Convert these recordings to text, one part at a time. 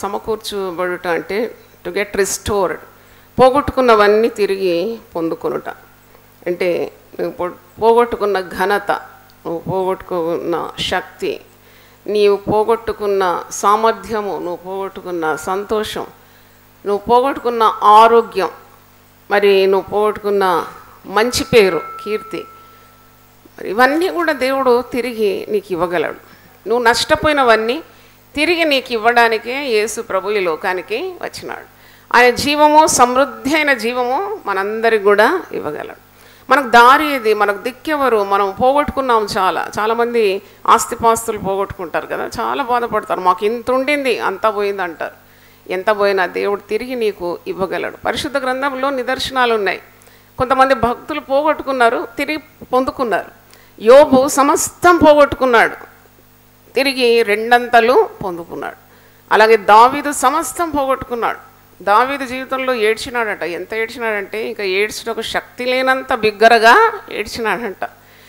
సమకూర్చబడుట అంటే to get restored పోగొట్టుకున్నవన్నీ తిరిగి పొందుకొనుట అంటే నువ్వు పో- పోగొట్టుకున్న ఘనత నువ్వు పోగొట్టుకున్న శక్తి నీవు పోగొట్టుకున్న సామర్థ్యము నువ్వు పోగొట్టుకున్న సంతోషం నువ్వు పోగొట్టుకున్న ఆరోగ్యం మరి నువ్వు పోగొట్టుకున్న మంచి పేరు కీర్తి మరి ఇవన్నీ కూడా దేవుడు తిరిగి నీకు ఇవ్వగలడు నువ్వు నష్టపోయినవన్నీ తిరిగి నీకు ఇవ్వడానికే యేసు ప్రభు ఈ లోకానికి వచ్చినాడు ఆయన జీవము సమృద్ధి అయిన జీవము మనందరికి కూడా ఇవ్వగలడు మనకు దారి ఇది మనకు దిక్కెవరు మనం పోగొట్టుకున్నాం చాలా చాలామంది ఆస్తిపాస్తులు పోగొట్టుకుంటారు కదా చాలా బాధపడతారు మాకు ఇంత ఉండింది అంతా పోయింది అంటారు ఎంత పోయినా దేవుడు తిరిగి నీకు ఇవ్వగలడు పరిశుద్ధ గ్రంథంలో నిదర్శనాలు ఉన్నాయి కొంతమంది భక్తులు పోగొట్టుకున్నారు తిరిగి పొందుకున్నారు యోబు సమస్తం పోగొట్టుకున్నాడు తిరిగి రెండంతలు పొందుకున్నాడు అలాగే దావీదు సమస్తం పోగొట్టుకున్నాడు దావీదు జీవితంలో ఏడ్చినాడట ఎంత ఏడ్చినాడంటే ఇంకా ఏడ్చుటకు శక్తి లేనంత బిగ్గరగా ఏడ్చినాడంట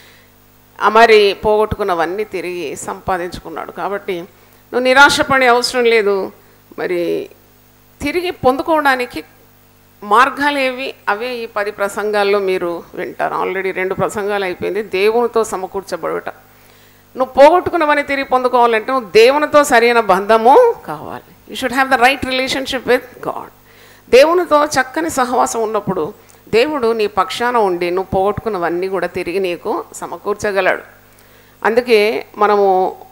ఆ మరి పోగొట్టుకున్నవన్నీ తిరిగి సంపాదించుకున్నాడు కాబట్టి నువ్వు నిరాశపడే అవసరం లేదు మరి తిరిగి పొందుకోవడానికి మార్గాలు ఏవి అవే ఈ పది ప్రసంగాల్లో మీరు వింటారు ఆల్రెడీ రెండు ప్రసంగాలు అయిపోయింది దేవునితో సమకూర్చబడుట నువ్వు పోగొట్టుకున్నవని తిరిగి పొందుకోవాలంటే నువ్వు దేవునితో సరైన బంధము కావాలి you should have the right relationship with God దేవునితో చక్కని సహవాసం ఉన్నప్పుడు దేవుడు నీ పక్షాన ఉండి నువ్వు పోగొట్టుకున్నవన్నీ కూడా తిరిగి నీకు సమకూర్చగలడు అందుకే మనము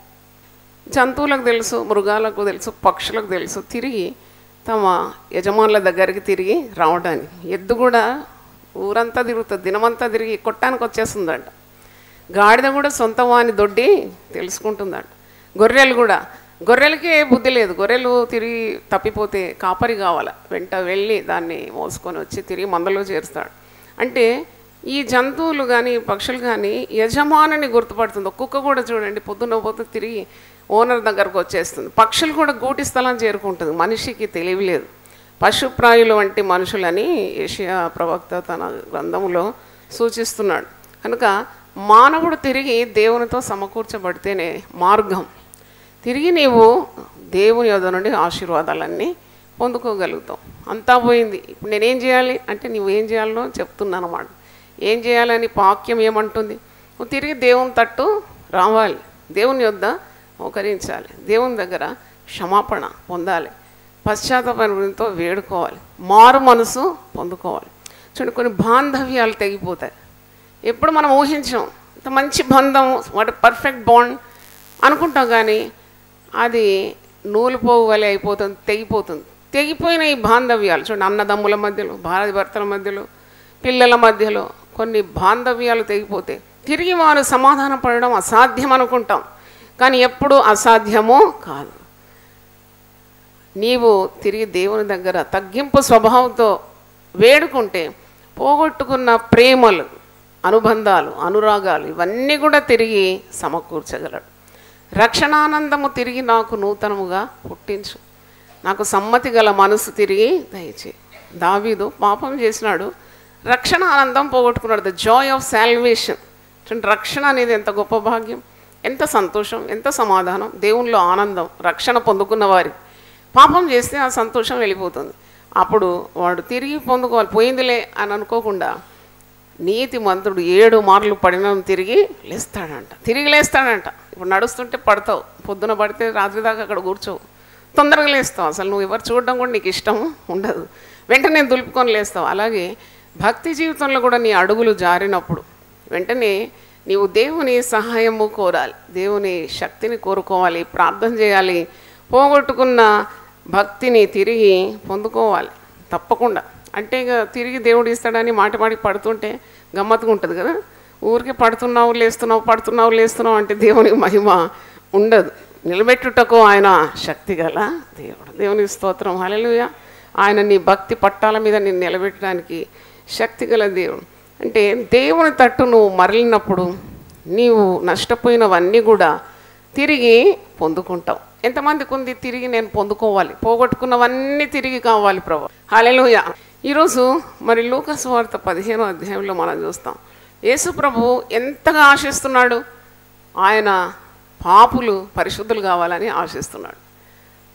జంతువులకు తెలుసు మృగాలకు తెలుసు పక్షులకు తెలుసు తిరిగి తమ యజమానుల దగ్గరికి తిరిగి రావడానికి ఎద్దు కూడా ఊరంతా తిరుగుతుంది దినమంతా తిరిగి కొట్టానికి వచ్చేస్తుందంట గాడిద కూడా సొంత వాని దొడ్డి తెలుసుకుంటుందంట గొర్రెలు కూడా గొర్రెలకే బుద్ధి లేదు గొర్రెలు తిరిగి తప్పిపోతే కాపరి కావాలి వెంట వెళ్ళి దాన్ని మోసుకొని వచ్చి తిరిగి మందలో చేరుస్తాడు అంటే ఈ జంతువులు కానీ పక్షులు కానీ యజమానిని గుర్తుపడుతుంది ఒక్కొక్క కూడా చూడండి పొద్దున్న పోతే తిరిగి ఓనర్ దగ్గరకు వచ్చేస్తుంది పక్షులు కూడా గూటి స్థలం చేరుకుంటుంది మనిషికి తెలియలేదు పశుప్రాయులు వంటి మనుషులని ఏషియా ప్రవక్త తన గ్రంథంలో సూచిస్తున్నాడు కనుక మానవుడు తిరిగి దేవునితో సమకూర్చబడితేనే మార్గం తిరిగి నీవు దేవుని యొద్ద నుండి ఆశీర్వాదాలన్నీ పొందుకోగలుగుతావు అంతా పోయింది ఇప్పుడు నేనేం చేయాలి అంటే నువ్వు ఏం చేయాలో చెప్తున్నాను అన్నమాట ఏం చేయాలని వాక్యం ఏమంటుంది నువ్వు తిరిగి దేవుని తట్టు రావాలి దేవుని యొద్ద మోకరించాలి దేవుని దగ్గర క్షమాపణ పొందాలి పశ్చాత్తాపంతో వేడుకోవాలి మారు మనసు పొందుకోవాలి చూడండి కొన్ని బాంధవ్యాలు తెగిపోతాయి ఎప్పుడు మనం ఊహించాం ఇంత మంచి బంధం వాటి పర్ఫెక్ట్ బాండ్ అనుకుంటాం కానీ అది నూలు పోవు వలె అయిపోతుంది తెగిపోతుంది తెగిపోయిన ఈ బాంధవ్యాలు చూడండి అన్నదమ్ముల మధ్యలో భార్య భర్తల మధ్యలో పిల్లల మధ్యలో కొన్ని బాంధవ్యాలు తెగిపోతే తిరిగి వారు సమాధాన పడడం అసాధ్యం అనుకుంటాం కానీ ఎప్పుడు అసాధ్యమో కాదు నీవు తిరిగి దేవుని దగ్గర తగ్గింపు స్వభావంతో వేడుకుంటే పోగొట్టుకున్న ప్రేమలు అనుబంధాలు అనురాగాలు ఇవన్నీ కూడా తిరిగి సమకూర్చగలడు రక్షణానందము తిరిగి నాకు నూతనముగా పుట్టించు నాకు సమ్మతి గల మనసు తిరిగి దయచే దావీదు పాపం చేసినాడు రక్షణ ఆనందం పోగొట్టుకున్నాడు ద జాయ్ ఆఫ్ శాల్వేషన్ చూడండి రక్షణ అనేది ఎంత గొప్ప భాగ్యం ఎంత సంతోషం ఎంత సమాధానం దేవునిలో ఆనందం రక్షణ పొందుకున్న వారి పాపం చేస్తే ఆ సంతోషం వెళ్ళిపోతుంది అప్పుడు వాడు తిరిగి పొందుకోవాలి పోయిందిలే అని అనుకోకుండా నీతి మంత్రుడు ఏడు మార్లు పడిన తిరిగి లేస్తాడంట తిరిగి లేస్తాడంట ఇప్పుడు నడుస్తుంటే పడతావు పొద్దున పడితే రాత్రి దాకా అక్కడ కూర్చోవు తొందరగా లేస్తావు అసలు నువ్వు ఎవరు చూడడం కూడా నీకు ఇష్టం ఉండదు వెంటనే దులుపుకొని లేస్తావు అలాగే భక్తి జీవితంలో కూడా నీ అడుగులు జారినప్పుడు వెంటనే నీవు దేవుని సహాయము కోరాలి దేవుని శక్తిని కోరుకోవాలి ప్రార్థన చేయాలి పోగొట్టుకున్న భక్తిని తిరిగి పొందుకోవాలి తప్పకుండా అంటే ఇక తిరిగి దేవుడు ఇస్తాడని మాటి మాటికి పడుతుంటే గమ్మత్తుగా ఉంటుంది కదా ఊరికే పడుతున్నావు లేస్తున్నావు పడుతున్నావు లేస్తున్నావు అంటే దేవునికి మహిమ ఉండదు నిలబెట్టుటకు ఆయన శక్తి గల దేవుడు దేవుని స్తోత్రం హల్లెలూయా ఆయన నీ భక్తి పట్టాల మీద నిన్ను నిలబెట్టడానికి శక్తి గల దేవుడు అంటే దేవుని తట్టు నువ్వు మరలినప్పుడు నీవు నష్టపోయినవన్నీ కూడా తిరిగి పొందుకుంటావు ఎంతమందికి ఉంది తిరిగి నేను పొందుకోవాలి పోగొట్టుకున్నవన్నీ తిరిగి కావాలి ప్రభు హల్లెలూయా ఈరోజు మరి లూకస్ వార్త పదిహేనో అధ్యాయంలో మనం చూస్తాం యేసు ప్రభు ఎంతగా ఆశిస్తున్నాడు ఆయన పాపులు పరిశుద్ధులు కావాలని ఆశిస్తున్నాడు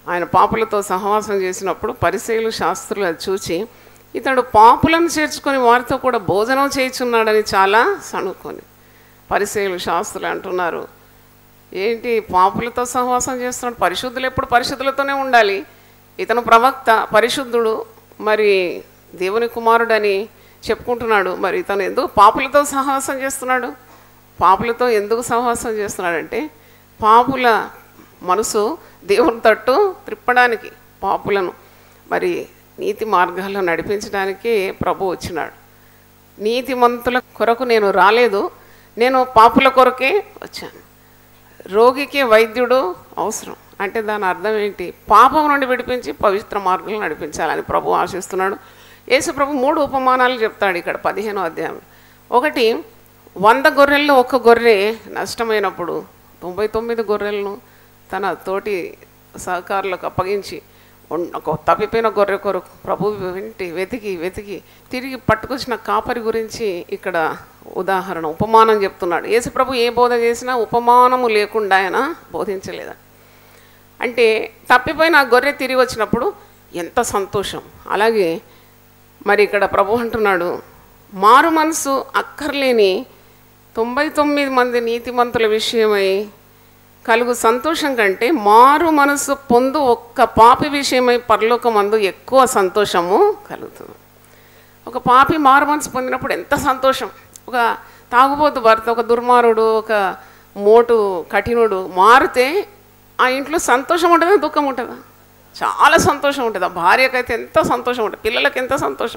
ఆయన పాపులతో సహవాసం చేసినప్పుడు పరిశీలు శాస్త్రులు అది చూచి ఇతడు పాపులను చేర్చుకొని వారితో కూడా భోజనం చేయుచున్నాడని చాలా సణుకొని పరిశీలు శాస్త్రులు అంటున్నారు ఏంటి పాపులతో సహవాసం చేస్తున్నాడు పరిశుద్ధులు ఎప్పుడు పరిశుద్ధులతోనే ఉండాలి ఇతను ప్రవక్త పరిశుద్ధుడు మరి దేవుని కుమారుడని చెప్పుకుంటున్నాడు మరి ఇతను ఎందుకు పాపులతో సహవాసం చేస్తున్నాడు పాపులతో ఎందుకు సహవాసం చేస్తున్నాడంటే పాపుల మనసు దేవుని తట్టు త్రిప్పడానికి పాపులను మరి నీతి మార్గాల్లో నడిపించడానికి ప్రభు వచ్చినాడు నీతిమంతుల కొరకు నేను రాలేదు నేను పాపుల కొరకే వచ్చాను రోగికి వైద్యుడు అవసరం అంటే దాని అర్థం ఏంటి పాపం నుండి విడిపించి పవిత్ర మార్గంలో నడిపించాలని ప్రభు ఆశిస్తున్నాడు యేసు ప్రభు మూడు ఉపమానాలు చెప్తాడు ఇక్కడ పదిహేనో అధ్యాయం ఒకటి వంద గొర్రెల్లో ఒక గొర్రె నష్టమైనప్పుడు తొంభై తొమ్మిది గొర్రెలను తన తోటి సహకారులకు అప్పగించి ఉన్- ఒక తప్పిపోయిన గొర్రె కొరకు ప్రభు వెంటి వెతికి వెతికి తిరిగి పట్టుకొచ్చిన కాపరి గురించి ఇక్కడ ఉదాహరణ ఉపమానం చెప్తున్నాడు యేసు ప్రభు ఏ బోధ చేసినా ఉపమానము లేకుండా ఆయన బోధించలేదా అంటే తప్పిపోయిన ఆ గొర్రె తిరిగి వచ్చినప్పుడు ఎంత సంతోషం అలాగే మరి ఇక్కడ ప్రభు అంటున్నాడు మారు మనసు అక్కర్లేని తొంభై తొమ్మిది మంది నీతిమంతుల విషయమై కలుగు సంతోషం కంటే మారు మనసు పొందు ఒక్క పాపి విషయమై పరలోకమందు ఎక్కువ సంతోషము కలుగుతుంది ఒక పాపి మారు మనసు పొందినప్పుడు ఎంత సంతోషం ఒక తాగుబోతు భర్త ఒక దుర్మారుడు ఒక మోటు కఠినుడు మారితే ఆ ఇంట్లో సంతోషం ఉంటుందా దుఃఖం ఉంటుందా చాలా సంతోషం ఉంటుంది ఆ భార్యకైతే ఎంత సంతోషం ఉంటుంది పిల్లలకి ఎంత సంతోషం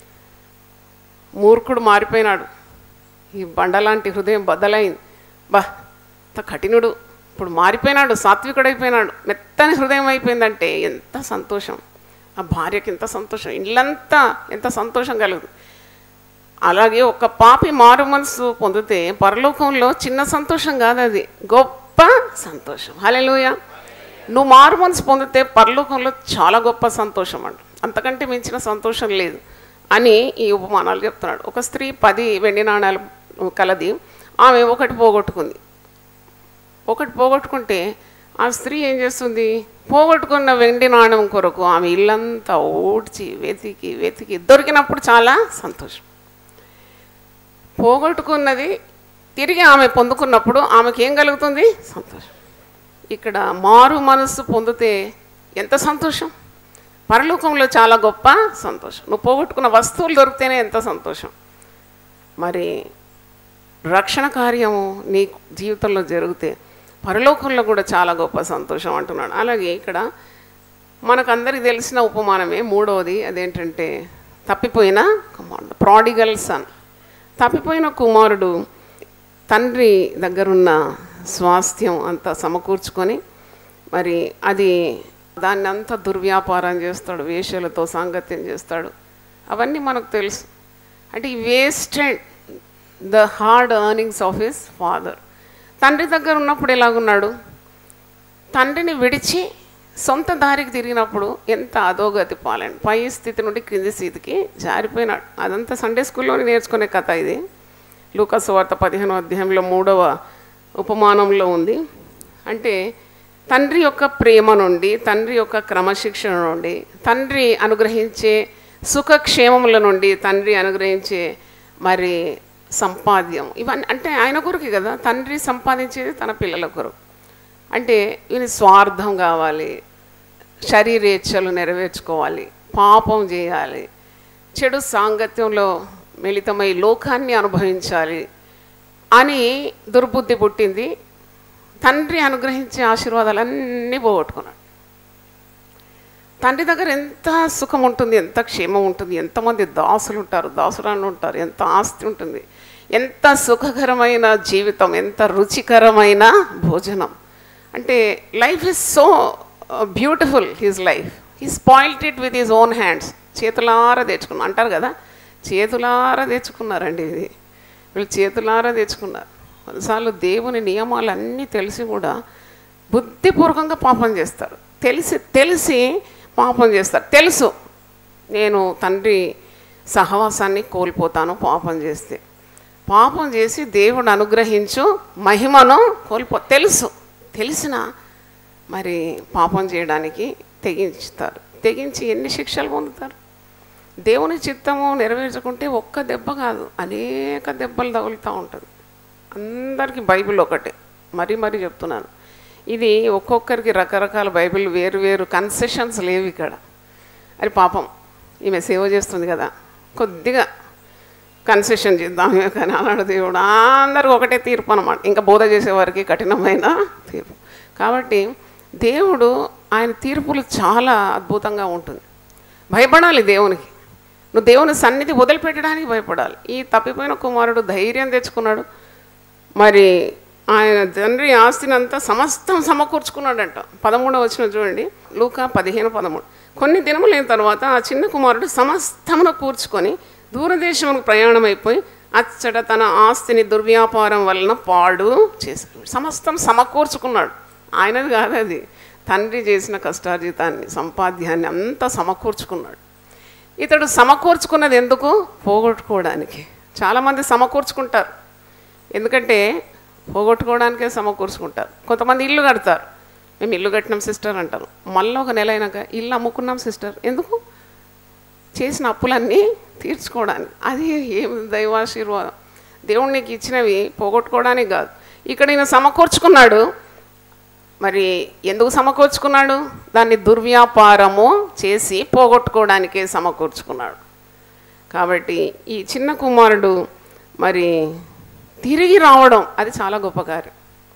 మూర్ఖుడు మారిపోయినాడు ఈ బండలాంటి హృదయం బద్దలైంది బా ఇంత కఠినుడు ఇప్పుడు మారిపోయినాడు సాత్వికుడైపోయినాడు మెత్తని హృదయం అయిపోయిందంటే ఎంత సంతోషం ఆ భార్యకి ఎంత సంతోషం ఇల్లంతా ఎంత సంతోషం కలదు అలాగే ఒక పాపి మారు మనసు పొందితే పరలోకంలో చిన్న సంతోషం కాదు అది గొప్ప సంతోషం హలోయ నువ్వు మారు మనసు పొందితే పరలోకంలో చాలా గొప్ప సంతోషం అంట అంతకంటే మించిన సంతోషం లేదు అని ఈ ఉపమానాలు చెప్తున్నాడు ఒక స్త్రీ పది వెండి నాణాలు కలది ఆమె ఒకటి పోగొట్టుకుంది ఒకటి పోగొట్టుకుంటే ఆ స్త్రీ ఏం చేస్తుంది పోగొట్టుకున్న వెండి నాణం కొరకు ఆమె ఇల్లంతా ఓడ్చి వెతికి వెతికి దొరికినప్పుడు చాలా సంతోషం పోగొట్టుకున్నది తిరిగి ఆమె పొందుకున్నప్పుడు ఆమెకి ఏం కలుగుతుంది సంతోషం ఇక్కడ మారు మనస్సు పొందితే ఎంత సంతోషం పరలోకంలో చాలా గొప్ప సంతోషం నువ్వు పోగొట్టుకున్న వస్తువులు దొరికితేనే ఎంత సంతోషం మరి రక్షణ కార్యము నీ జీవితంలో జరిగితే పరలోకంలో కూడా చాలా గొప్ప సంతోషం అంటున్నాడు అలాగే ఇక్కడ మనకందరికి తెలిసిన ఉపమానమే మూడవది అదేంటంటే తప్పిపోయిన కుమారుడు ప్రాడిగల్ సన్ తప్పిపోయిన కుమారుడు తండ్రి దగ్గరున్న స్వాస్థ్యం అంతా సమకూర్చుకొని మరి అది దాన్ని అంతా దుర్వ్యాపారం చేస్తాడు వేషలతో సాంగత్యం చేస్తాడు అవన్నీ మనకు తెలుసు అంటే ఈ wasted the hard earnings of his father తండ్రి దగ్గర ఉన్నప్పుడు ఎలాగున్నాడు తండ్రిని విడిచి సొంత దారికి తిరిగినప్పుడు ఎంత అధోగతి పాలండి పై స్థితి నుండి క్రింది స్థితికి జారిపోయినాడు అదంతా సండే స్కూల్లోనే నేర్చుకునే కథ ఇది లూకస్ వార్త పదిహేనో అధ్యాయంలో మూడవ ఉపమానంలో ఉంది అంటే తండ్రి యొక్క ప్రేమ నుండి తండ్రి యొక్క క్రమశిక్షణ నుండి తండ్రి అనుగ్రహించే సుఖక్షేమముల నుండి తండ్రి అనుగ్రహించే మరి సంపాద్యం ఇవన్నీ అంటే ఆయన కొరకు కదా తండ్రి సంపాదించేది తన పిల్లల కొరకు అంటే ఈయన స్వార్థం కావాలి శరీరేచ్ఛలు నెరవేర్చుకోవాలి పాపం చేయాలి చెడు సాంగత్యంలో మిళితమై లోకాన్ని అనుభవించాలి అని దుర్బుద్ధి పుట్టింది తండ్రి అనుగ్రహించే ఆశీర్వాదాలన్నీ పోగొట్టుకున్నాడు తండ్రి దగ్గర ఎంత సుఖం ఉంటుంది ఎంత క్షేమం ఉంటుంది ఎంతమంది దాసులు ఉంటారు దాసురాలు ఉంటారు ఎంత ఆస్తి ఉంటుంది ఎంత సుఖకరమైన జీవితం ఎంత రుచికరమైన భోజనం అంటే life is so beautiful his life he spoilt it with his own hands చేతులారా తెచ్చుకున్నా అంటారు కదా చేతులారా తెచ్చుకున్నారండి ఇది వీళ్ళు చేతులారా తెచ్చుకున్నారు కొన్నిసార్లు దేవుని నియమాలు అన్నీ తెలిసి కూడా బుద్ధిపూర్వకంగా పాపం చేస్తారు తెలిసి తెలిసి పాపం చేస్తారు తెలుసు నేను తండ్రి సహవాసాన్ని కోల్పోతాను పాపం చేస్తే పాపం చేసి దేవుడు అనుగ్రహించు మహిమను కోల్పో తెలుసు తెలిసిన మరి పాపం చేయడానికి తెగించుతారు తెగించి ఎన్ని శిక్షలు పొందుతారు దేవుని చిత్తము నెరవేర్చుకుంటే ఒక్క దెబ్బ కాదు అనేక దెబ్బలు తగులుతూ ఉంటుంది అందరికీ బైబిల్ ఒకటే మరీ మరీ చెప్తున్నాను ఇది ఒక్కొక్కరికి రకరకాల బైబిల్ వేరు వేరు కన్సెషన్స్ లేవు ఇక్కడ అది పాపం ఈమె సేవ చేస్తుంది కదా కొద్దిగా కన్సెషన్ చేద్దాం కానీ అన్నాడు దేవుడు అందరికి ఒకటే తీర్పు అనమాట ఇంకా బోధ చేసేవారికి కఠినమైన తీర్పు కాబట్టి దేవుడు ఆయన తీర్పులు చాలా అద్భుతంగా ఉంటుంది భయపడాలి దేవునికి నువ్వు దేవుని సన్నిధి వదిలిపెట్టడానికి భయపడాలి ఈ తప్పిపోయిన కుమారుడు ధైర్యం తెచ్చుకున్నాడు మరి ఆయన తండ్రి ఆస్తిని అంతా సమస్తం సమకూర్చుకున్నాడంట పదమూడవ వచ్చిన చూడండి లూకా పదిహేను పదమూడు కొన్ని దినములైన తర్వాత ఆ చిన్న కుమారుడు సమస్తమును కూర్చుకొని దూరదేశములకు ప్రయాణం అయిపోయి అచ్చట తన ఆస్తిని దుర్వ్యాపారం వలన పాడు చేశాడు సమస్తం సమకూర్చుకున్నాడు ఆయనది కాదు అది తండ్రి చేసిన కష్టార్జితాన్ని సంపాద్యాన్ని అంతా సమకూర్చుకున్నాడు ఇతడు సమకూర్చుకున్నది ఎందుకు పోగొట్టుకోవడానికి చాలామంది సమకూర్చుకుంటారు ఎందుకంటే పోగొట్టుకోవడానికే సమకూర్చుకుంటారు కొంతమంది ఇల్లు కడతారు మేము ఇల్లు కట్టినాం సిస్టర్ అంటారు మళ్ళీ ఒక నెల అయినాక ఇల్లు అమ్ముకున్నాం సిస్టర్ ఎందుకు చేసిన అప్పులన్నీ తీర్చుకోవడానికి అది ఏం దైవాశీర్వాదం దేవుడు నీకు ఇచ్చినవి పోగొట్టుకోవడానికి కాదు ఇక్కడ ఈయన సమకూర్చుకున్నాడు మరి ఎందుకు సమకూర్చుకున్నాడు దాన్ని దుర్వ్యాపారము చేసి పోగొట్టుకోవడానికే సమకూర్చుకున్నాడు కాబట్టి ఈ చిన్న కుమారుడు మరి తిరిగి రావడం అది చాలా గొప్ప కార్యం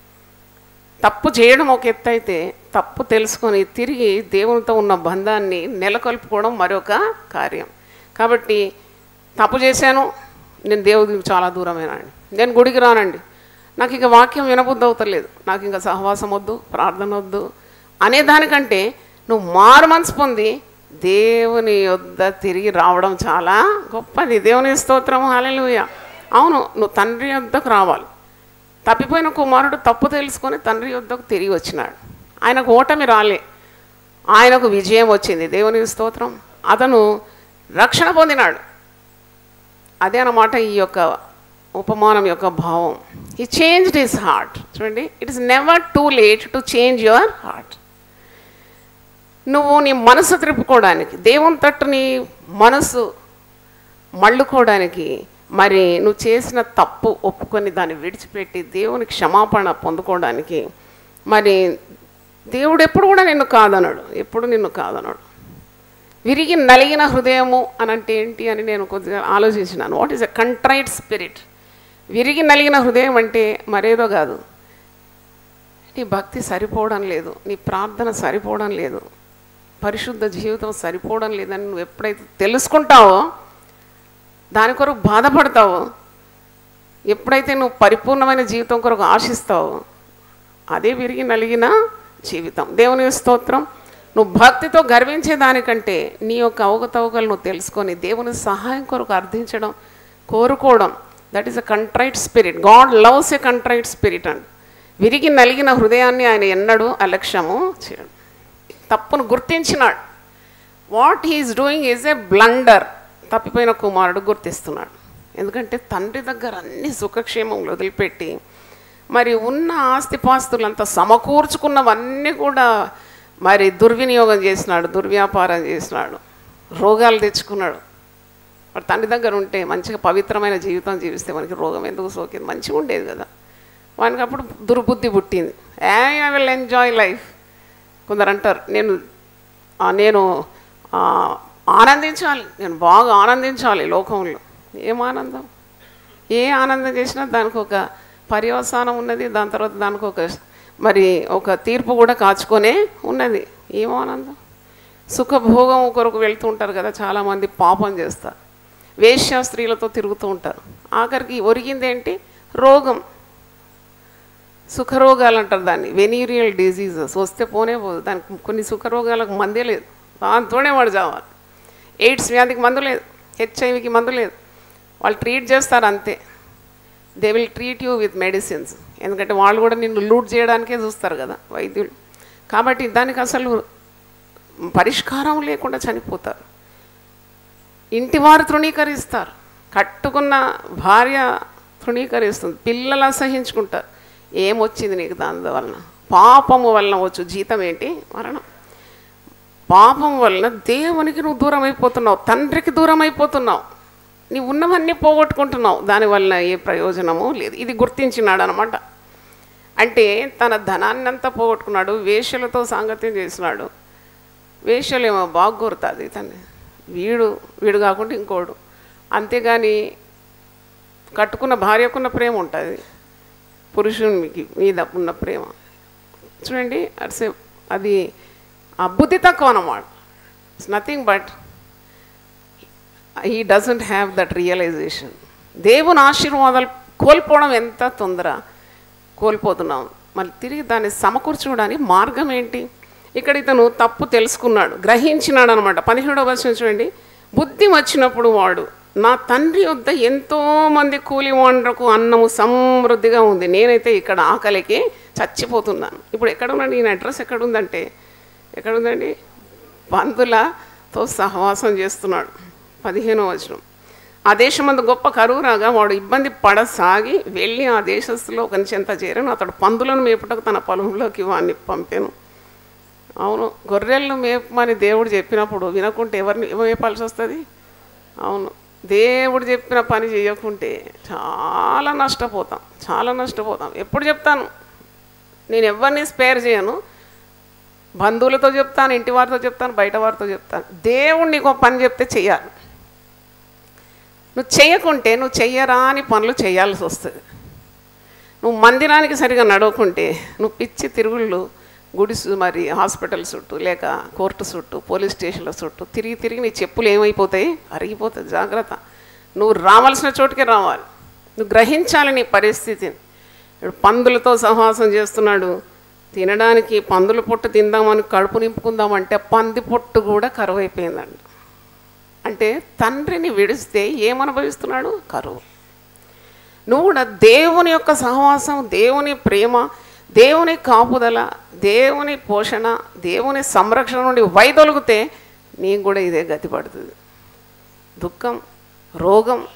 తప్పు చేయడం ఒక ఎత్తు అయితే తప్పు తెలుసుకొని తిరిగి దేవునితో ఉన్న బంధాన్ని నెలకొల్పుకోవడం మరొక కార్యం కాబట్టి తప్పు చేశాను నేను దేవుడికి చాలా దూరమేనండి నేను గుడికి రానండి నాకు ఇక వాక్యం వినబుద్ధి అవుతలేదు నాకు ఇంకా సహవాసం వద్దు ప్రార్థన వద్దు అనే దానికంటే నువ్వు మారు మనసు పొంది దేవుని యొద్ద తిరిగి రావడం చాలా గొప్పది దేవుని స్తోత్రం హాలెలూయ అవును నువ్వు తండ్రి యొద్దకు రావాలి తప్పిపోయిన కుమారుడు తప్పు తెలుసుకొని తండ్రి యొద్దకు తిరిగి వచ్చినాడు ఆయనకు ఓటమి రాలే ఆయనకు విజయం వచ్చింది దేవుని స్తోత్రం అతను రక్షణ పొందినాడు అదే అన్నమాట ఈ యొక్క ఉపమానం యొక్క భావం ఈ చేంజ్డ్ హిస్ హార్ట్ చూడండి it is never too late to change your heart నువ్వు నీ మనసు త్రిప్పుకోవడానికి దేవుని తట్టు నీ మనసు మళ్ళుకోవడానికి మరి నువ్వు చేసిన తప్పు ఒప్పుకొని దాన్ని విడిచిపెట్టి దేవుని క్షమాపణ పొందుకోవడానికి మరి దేవుడు ఎప్పుడు కూడా నిన్ను కాదన్నాడు ఎప్పుడు నిన్ను కాదన్నాడు విరిగి నలిగిన హృదయము అని అంటే ఏంటి అని నేను కొద్దిగా ఆలోచించినాను what is a contrite spirit విరిగి నలిగిన హృదయం అంటే మరేదో కాదు నీ భక్తి సరిపోవడం లేదు నీ ప్రార్థన సరిపోవడం లేదు పరిశుద్ధ జీవితం సరిపోవడం లేదని నువ్వు ఎప్పుడైతే తెలుసుకుంటావో దాని కొరకు బాధపడతావో ఎప్పుడైతే నువ్వు పరిపూర్ణమైన జీవితం కొరకు ఆశిస్తావో అదే విరిగి నలిగిన జీవితం దేవుని స్తోత్రం నువ్వు భక్తితో గర్వించే దానికంటే నీ యొక్క అవకతవకలు నువ్వు తెలుసుకొని దేవుని సహాయం కొరకు అర్థించడం కోరుకోవడం that is a contrite spirit God loves a contrite spirit and విరిగి నలిగిన హృదయాన్ని ఆయన ఎన్నడూ అలక్ష్యము చేయడు తప్పును గుర్తించినాడు what he's doing is a blunder తప్పిపోయిన కుమారుడు గుర్తిస్తున్నాడు ఎందుకంటే తండ్రి దగ్గర అన్ని సుఖక్షేమములు వదిలిపెట్టి మరి ఉన్న ఆస్తిపాస్తులంతా సమకూర్చుకున్నవన్నీ కూడా మరి దుర్వినియోగం చేసినాడు దుర్వ్యాపారం చేసినాడు రోగాలు తెచ్చుకున్నాడు మరి తండ్రి దగ్గర ఉంటే మంచిగా పవిత్రమైన జీవితం జీవిస్తే మనకి రోగం ఎందుకు సోకింది మంచిగా ఉండేది కదా వానికి అప్పుడు దుర్బుద్ధి పుట్టింది ఏ ఐ విల్ ఎంజాయ్ లైఫ్ కొందరు అంటారు నేను ఆ, నేను ఆ, ఆనందించాలి నేను బాగా ఆనందించాలి లోకంలో ఏం ఆనందం ఏ ఆనందం చేసినా దానికి ఒక పర్యవసానం ఉన్నది దాని తర్వాత దానికి ఒక మరి ఒక తీర్పు కూడా కాచుకొనే ఉన్నది ఏం ఆనందం సుఖభోగం కొరకు వెళ్తూ ఉంటారు కదా చాలామంది పాపం చేస్తారు వేశ్యా స్త్రీలతో తిరుగుతూ ఉంటారు ఆఖరికి ఒరిగిందేంటి రోగం సుఖరోగాలు అంటారు దాన్ని వెనీరియల్ డిజీజెస్ వస్తే పోనే పోదు దానికి కొన్ని సుఖరోగాలకు మందే లేదు దాంతోనే వాడు చావాలి ఎయిడ్స్ వ్యాధికి మందు లేదు హెచ్ఐవికి మందు లేదు వాళ్ళు ట్రీట్ చేస్తారు అంతే they will treat you with medicines ఎందుకంటే వాళ్ళు కూడా నిన్ను లూట్ చేయడానికే చూస్తారు కదా వైద్యులు కాబట్టి దానికి అసలు పరిష్కారం లేకుండా చనిపోతారు ఇంటివారు తృణీకరిస్తారు కట్టుకున్న భార్య తృణీకరిస్తుంది పిల్లలు అసహించుకుంటారు ఏమొచ్చింది నీకు దాని వలన పాపము వలన వచ్చు జీతం ఏంటి మరణం పాపం వలన దేవునికి నువ్వు దూరం అయిపోతున్నావు తండ్రికి దూరం అయిపోతున్నావు నీవు ఉన్నవన్నీ పోగొట్టుకుంటున్నావు దానివల్ల ఏ ప్రయోజనము లేదు ఇది గుర్తించినాడు అనమాట అంటే తన ధనాన్ని అంతా పోగొట్టుకున్నాడు వేషలతో సాంగత్యం చేసినాడు వేషలేమో బాగా గుర్తుంది ఇతన్ని వీడు వీడు కాకుండా ఇంకోడు అంతేగాని కట్టుకున్న భార్యకున్న ప్రేమ ఉంటుంది పురుషునికి మీద ఉన్న ప్రేమ చూడండి అట్సే అది ఆ బుద్ధి తక్కువ అన్నమాట it's nothing but he doesn't have that realisation దేవుని ఆశీర్వాదాలు కోల్పోవడం ఎంత తొందర కోల్పోతున్నాం మళ్ళీ తిరిగి దాన్ని సమకూర్చుకోవడానికి మార్గం ఏంటి ఇక్కడ ఇతను తప్పు తెలుసుకున్నాడు గ్రహించినాడు అనమాట పదిహేడవ వర్షం చూడండి బుద్ధి వచ్చినప్పుడు వాడు నా తండ్రి వద్ద ఎంతోమంది కూలి వాండ్రకు అన్నము సమృద్ధిగా ఉంది నేనైతే ఇక్కడ ఆకలికి చచ్చిపోతున్నాను ఇప్పుడు ఎక్కడ ఉన్నాడు ఈయన అడ్రస్ ఎక్కడ ఉందంటే ఎక్కడ ఉందండి బంధులతో సహవాసం చేస్తున్నాడు పదిహేనో వచనం ఆ దేశమందు గొప్ప కరువు రాగా వాడు ఇబ్బంది పడసాగి వెళ్ళి ఆ దేశస్తులో ఒకని చెంత చేరాను అతడు పందులను మేపుటకు తన పొలంలోకి వాడిని పంపాను అవును గొర్రెలను మేపమని దేవుడు చెప్పినప్పుడు వినకుంటే ఎవరిని మేపాల్సి వస్తుంది అవును దేవుడు చెప్పిన పని చేయకుంటే చాలా నష్టపోతాం చాలా నష్టపోతాం ఎప్పుడు చెప్తాను నేను ఎవరిని స్పేర్ చేయను బంధువులతో చెప్తాను ఇంటి వారితో చెప్తాను బయట వారితో చెప్తాను దేవుడు నీకు ఒక పని చెప్తే చెయ్యాలి నువ్వు చేయకుంటే నువ్వు చెయ్యరా అని పనులు చేయాల్సి వస్తుంది నువ్వు మందిరానికి సరిగా నడవకుంటే నువ్వు పిచ్చి తిరుగుళ్ళు గుడిసు మరి హాస్పిటల్ చుట్టూ లేక కోర్టు చుట్టూ పోలీస్ స్టేషన్ల చుట్టూ తిరిగి తిరిగి నీ చెప్పులు ఏమైపోతాయి అరిగిపోతాయి జాగ్రత్త నువ్వు రావాల్సిన చోటుకే రావాలి నువ్వు గ్రహించాలి నీ పరిస్థితిని ఇప్పుడు పందులతో సహవాసం చేస్తున్నాడు తినడానికి పందుల పొట్టు తిందామని కడుపు నింపుకుందామంటే పంది పొట్టు కూడా కరువు అయిపోయిందండి అంటే తండ్రిని విడిస్తే ఏమనుభవిస్తున్నాడు కరువు నువ్వు కూడా దేవుని యొక్క సహవాసం దేవుని ప్రేమ దేవుని కాపుదల దేవుని పోషణ దేవుని సంరక్షణ నుండి వైదొలిగితే నీకు కూడా ఇదే గతి పడుతుంది దుఃఖం రోగం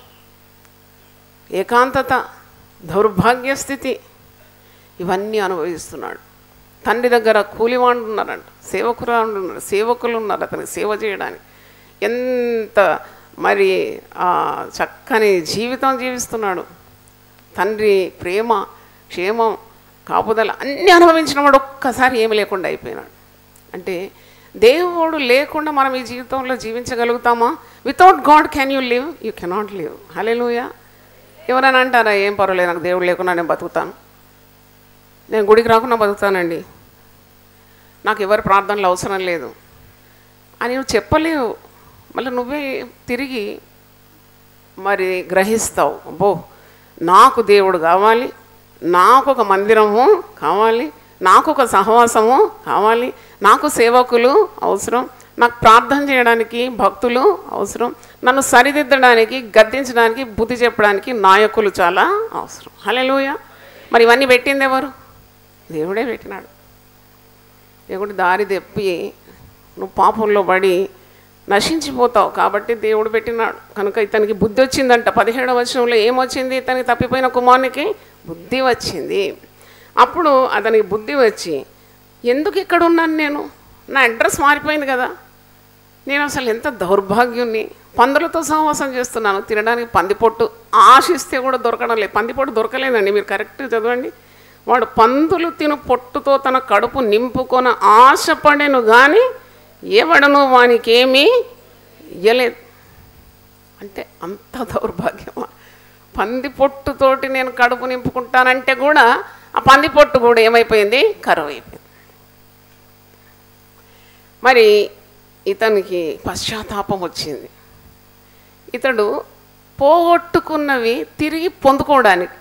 ఏకాంతత దౌర్భాగ్య స్థితి ఇవన్నీ అనుభవిస్తున్నాడు తండ్రి దగ్గర కూలివాళ్ళు ఉన్నారంట సేవకురాళ్ళు ఉన్నారు సేవకులు ఉన్నారు అతనికి సేవ చేయడానికి ఎంత మరి ఆ చక్కని జీవితం జీవిస్తున్నాడు తండ్రి ప్రేమ క్షేమం కాపుదల అన్నీ అనుభవించిన వాడు ఒక్కసారి ఏమి లేకుండా అయిపోయినాడు అంటే దేవుడు లేకుండా మనం ఈ జీవితంలో జీవించగలుగుతామా without God can you live you cannot live హలే ఎవరైనా అంటారా ఏం పర్వాలేదు నాకు దేవుడు లేకుండా నేను బతుకుతాను నేను గుడికి రాకుండా బతుకుతానండి నాకు ఎవరి ప్రార్థనలు అవసరం లేదు అని నువ్వు చెప్పలేవు మళ్ళీ నువ్వే తిరిగి మరి గ్రహిస్తావు అబ్బో నాకు దేవుడు కావాలి నాకు ఒక మందిరము కావాలి నాకు ఒక సహవాసము కావాలి నాకు సేవకులు అవసరం నాకు ప్రార్థన చేయడానికి భక్తులు అవసరం నన్ను సరిదిద్దడానికి గద్దించడానికి బుద్ధి చెప్పడానికి నాయకులు చాలా అవసరం హలెలూయ మరి ఇవన్నీ పెట్టింది ఎవరు దేవుడే పెట్టినాడు దేవుడు దారి తెప్పి నువ్వు పాపంలో పడి నశించిపోతావు కాబట్టి దేవుడు పెట్టినాడు కనుక ఇతనికి బుద్ధి వచ్చిందంట పదిహేడవ వచనంలో ఏమొచ్చింది ఇతనికి తప్పిపోయిన కుమారునికి బుద్ధి వచ్చింది అప్పుడు అతనికి బుద్ధి వచ్చి ఎందుకు ఇక్కడ ఉన్నాను నేను నా అడ్రస్ మారిపోయింది కదా నేను అసలు ఎంత దౌర్భాగ్యుణ్ణి పందులతో సహవాసం చేస్తున్నాను తినడానికి పందిపొట్టు ఆశిస్తే కూడా దొరకడం లేదు పందిపొట్టు దొరకలేదండి మీరు కరెక్ట్ చదవండి వాడు పందులు తిను పొట్టుతో తన కడుపు నింపుకొన ఆశపడెను కానీ ఎవడను వానికేమీ ఇయ్యలేదు అంటే అంత దౌర్భాగ్యమా పంది పొట్టుతోటి నేను కడుపు నింపుకుంటానంటే కూడా ఆ పంది పొట్టు కూడా ఏమైపోయింది కరువు అయిపోయింది మరి ఇతనికి పశ్చాత్తాపం వచ్చింది ఇతడు పోగొట్టుకున్నవి తిరిగి పొందుకోవడానికి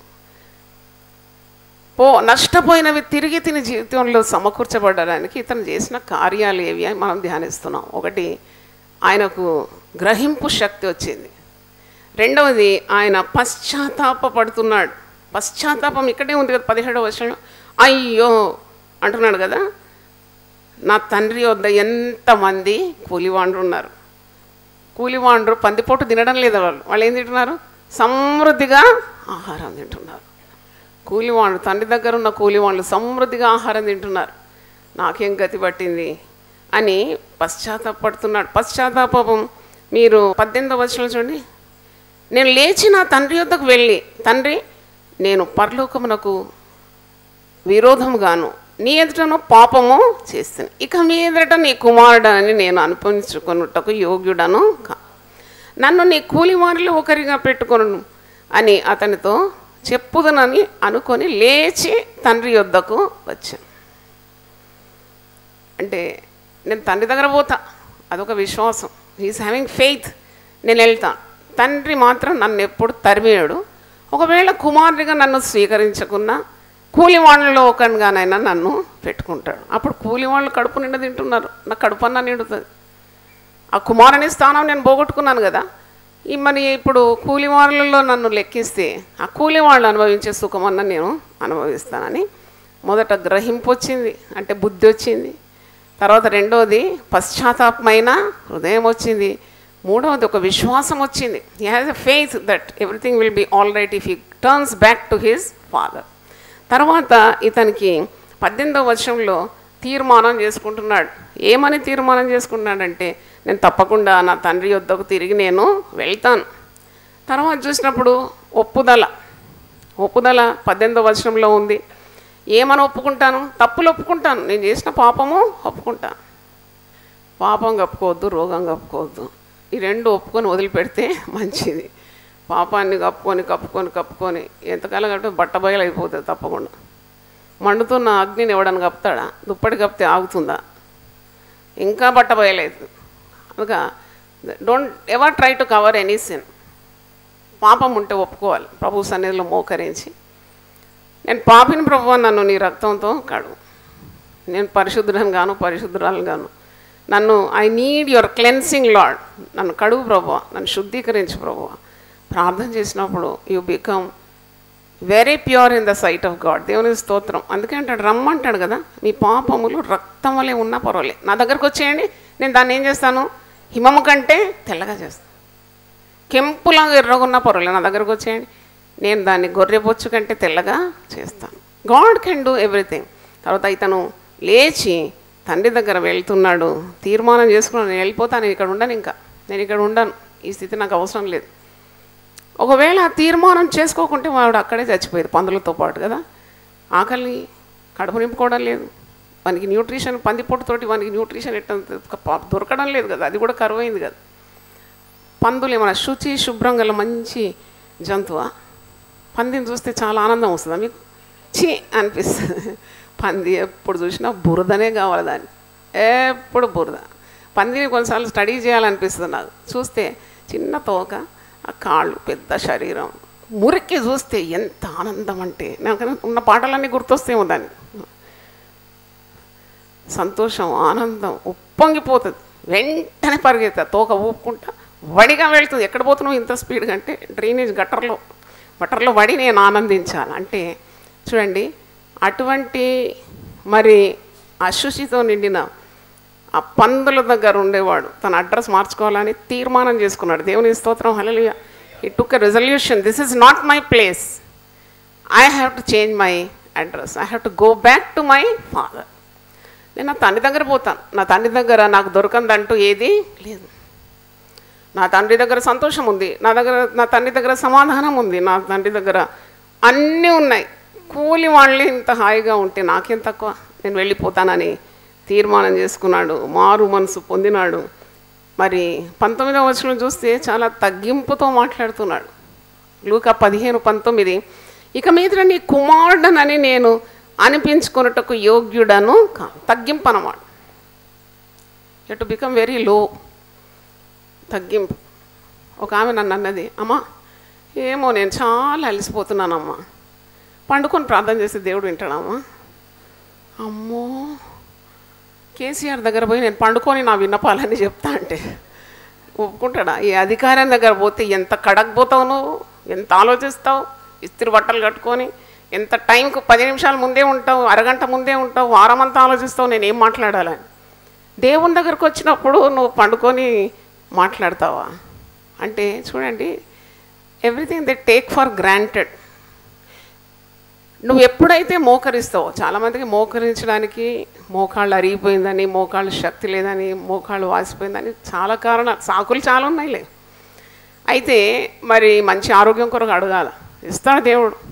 పో నష్టపోయినవి తిరిగి తిని జీవితంలో సమకూర్చబడడానికి ఇతను చేసిన కార్యాలు ఏవి అని మనం ధ్యానిస్తున్నాం ఒకటి ఆయనకు గ్రహింపు శక్తి వచ్చింది రెండవది ఆయన పశ్చాత్తాప పడుతున్నాడు పశ్చాత్తాపం ఇక్కడే ఉంది కదా పదిహేడవ వర్షంలో అయ్యో అంటున్నాడు కదా నా తండ్రి వద్ద ఎంతమంది కూలివాండ్రు ఉన్నారు కూలివాండ్రు పందిపోటు తినడం లేదు వాళ్ళు వాళ్ళు ఏం తింటున్నారు సమృద్ధిగా ఆహారం తింటున్నారు కూలివాళ్ళు తండ్రి దగ్గర ఉన్న కూలివాళ్ళు సమృద్ధిగా ఆహారం తింటున్నారు నాకేం గతి పట్టింది అని పశ్చాత్తాపడుతున్నాడు పశ్చాత్తాపం మీరు పద్దెనిమిదో వచ్చిన చూడండి నేను లేచి నా తండ్రి యొద్దకు వెళ్ళి తండ్రి నేను పరలోకమునకు విరోధముగాను నీ ఎదుటను పాపము చేస్తాను ఇక మీ ఎదుట నీ కుమారుడని నేను అనిపించుకొనుటకు యోగ్యుడను కా నన్ను నీ కూలివారిలో ఒకరిగా పెట్టుకొను అని అతనితో చెప్పుదనని అనుకొని లేచి తండ్రి యొద్దకు వచ్చాను అంటే నేను తండ్రి దగ్గర పోతా అదొక విశ్వాసం హీస్ హ్యావింగ్ ఫెయిత్ నేను వెళ్తాను తండ్రి మాత్రం నన్ను ఎప్పుడు తరిమేయడు ఒకవేళ కుమారుడిగా నన్ను స్వీకరించకున్నా కూలి వాళ్ళలో ఒకనిగానైనా నన్ను పెట్టుకుంటాడు అప్పుడు కూలి వాళ్ళు కడుపు నిండా తింటున్నారు నా కడుపు అన్న నిండుతుంది ఆ కుమారుని స్థానం నేను పోగొట్టుకున్నాను కదా ఈ మరి ఇప్పుడు కూలి వాళ్ళలో నన్ను లెక్కిస్తే ఆ కూలి వాళ్ళు అనుభవించే సుఖమన్న నేను అనుభవిస్తానని మొదట గ్రహింపు వచ్చింది అంటే బుద్ధి వచ్చింది తర్వాత రెండోది పశ్చాత్తాపమైన హృదయం వచ్చింది మూడవది ఒక విశ్వాసం వచ్చింది he has a faith that everything will be all right if he turns back to his father తర్వాత ఇతనికి పద్దెనిమిదవ వర్షంలో తీర్మానం చేసుకుంటున్నాడు ఏమని తీర్మానం చేసుకుంటున్నాడంటే నేను తప్పకుండా నా తండ్రి యొద్దకు తిరిగి నేను వెళ్తాను తర్వాత చూసినప్పుడు ఒప్పుదల ఒప్పుదల పద్దెనిమిదవ వర్షంలో ఉంది ఏమని ఒప్పుకుంటాను తప్పులు ఒప్పుకుంటాను నేను చేసిన పాపము ఒప్పుకుంటాను పాపం కప్పుకోవద్దు రోగం కప్పుకోవద్దు ఈ రెండు ఒప్పుకొని వదిలిపెడితే మంచిది పాపాన్ని కప్పుకొని కప్పుకొని కప్పుకొని ఎంతకాలం కప్పితే బట్ట బయలు అయిపోతుంది తప్పకుండా మండుతున్న అగ్నిని ఎవడని కప్పుతాడా దుప్పటి కప్పితే ఆగుతుందా ఇంకా బట్ట బయలవుతుంది కనుక don't ever try to cover any sin పాపం ఉంటే ఒప్పుకోవాలి ప్రభు సన్నిధిలో మోకరించి నేను పాపిని ప్రభు నన్ను నీ రక్తంతో కడుగు నేను పరిశుద్ధులను గాను పరిశుద్ధురాలను గాను నన్ను I need your cleansing lord నన్ను కడుగు ప్రభు నన్ను శుద్ధీకరించు ప్రభు ప్రార్థన చేసినప్పుడు you become very pure in the sight of God దేవుని స్తోత్రం అందుకే అంటాడు రమ్మంటాడు కదా మీ పాపములు రక్తం వలె ఉన్నా పర్వాలే నా దగ్గరకు వచ్చేయండి నేను దాన్ని ఏం చేస్తాను హిమము కంటే తెల్లగా చేస్తాను కెంపులాగా ఎర్రగున్నా పర్వాలే నా దగ్గరకు వచ్చేయండి నేను దాన్ని గొర్రెబొచ్చు కంటే తెల్లగా చేస్తాను గాడ్ కెన్ డూ ఎవ్రీథింగ్ తర్వాత ఇతను లేచి తండ్రి దగ్గర వెళ్తున్నాడు తీర్మానం చేసుకున్నాను నేను వెళ్ళిపోతాను నేను ఇక్కడ ఉండను ఇంకా నేను ఇక్కడ ఉండను ఈ స్థితి నాకు అవసరం లేదు ఒకవేళ ఆ తీర్మానం చేసుకోకుంటే వాడు అక్కడే చచ్చిపోయేది పందులతో పాటు కదా ఆకలి కడుపు నింపుకోవడం లేదు వానికి న్యూట్రిషన్ పంది పొట్టుతోటి వానికి న్యూట్రిషన్ ఎట్ట దొరకడం లేదు కదా అది కూడా కరువైంది కదా పందులు ఏమైనా శుచి శుభ్రం గల మంచి జంతువా పందిని చూస్తే చాలా ఆనందం వస్తుందా మీకు చీ అనిపిస్తుంది పంది ఎప్పుడు చూసినా బురదనే కావాలి దాన్ని ఎప్పుడు బురద పందిని కొన్నిసార్లు స్టడీ చేయాలనిపిస్తుంది నాకు చూస్తే చిన్న తోక ఆ కాళ్ళు పెద్ద శరీరం మురికి చూస్తే ఎంత ఆనందం అంటే నాకు ఉన్న పాటలన్నీ గుర్తొస్తేమో దాన్ని సంతోషం ఆనందం ఉప్పొంగిపోతుంది వెంటనే పరిగెత్తా తోక ఊపుకుంటా వడిగా వెళ్తుంది ఎక్కడ పోతున్నావు ఇంత స్పీడ్గా అంటే డ్రైనేజ్ గట్టర్లో గట్టర్లో వడి నేను ఆనందించాలి అంటే చూడండి అటువంటి మరి అశుచితో నిండిన ఆ పందుల దగ్గర ఉండేవాడు తన అడ్రస్ మార్చుకోవాలని తీర్మానం చేసుకున్నాడు దేవుని స్తోత్రం hallelujah I took a resolution this is not my place I have to change my address I have to go back to my father నేను నా తండ్రి దగ్గర పోతాను నా తండ్రి దగ్గర నాకు దొరకందంటూ ఏది లేదు నా తండ్రి దగ్గర సంతోషం ఉంది నా దగ్గర నా తండ్రి దగ్గర సమాధానం ఉంది నా తండ్రి దగ్గర అన్నీ ఉన్నాయి కూలి వాళ్ళే ఇంత హాయిగా ఉంటే నాకేం తక్కువ నేను వెళ్ళిపోతానని తీర్మానం చేసుకున్నాడు మారు మనసు పొందినాడు మరి పంతొమ్మిదవ వచనం చూస్తే చాలా తగ్గింపుతో మాట్లాడుతున్నాడు లూక పదిహేను పంతొమ్మిది ఇక మీద నీ కుమారుడనని నేను అనిపించుకున్నటకు యోగ్యుడను కా- తగ్గింపు అన్నమాట you to become very low తగ్గింపు ఒక ఆమె నన్ను అన్నది అమ్మా ఏమో నేను చాలా అలసిపోతున్నానమ్మా పండుకొని ప్రార్థన చేస్తే దేవుడు వింటాడమ్మా అమ్మో కేసీఆర్ దగ్గర పోయి నేను పండుకొని నా విన్నపాలని చెప్తా అంటే ఒప్పుకుంటాడా ఈ అధికారం దగ్గర పోతే ఎంత కడకపోతావు నువ్వు ఎంత ఆలోచిస్తావు ఇస్త్రీ బట్టలు కట్టుకొని ఎంత టైంకు పది నిమిషాల ముందే ఉంటావు అరగంట ముందే ఉంటావు వారం అంతా ఆలోచిస్తావు నేను ఏం మాట్లాడాలని దేవుని దగ్గరకు వచ్చినప్పుడు నువ్వు పండుకొని మాట్లాడతావా అంటే చూడండి everything they take for granted నువ్వు ఎప్పుడైతే మోకరిస్తావో చాలామందికి మోకరించడానికి మోకాళ్ళు అరిగిపోయిందని మోకాళ్ళు శక్తి లేదని మోకాళ్ళు వాసిపోయిందని చాలా కారణాలు సాకులు చాలా ఉన్నాయిలే అయితే మరి మంచి ఆరోగ్యం కొరకు అడగాల ఇస్తాడు దేవుడు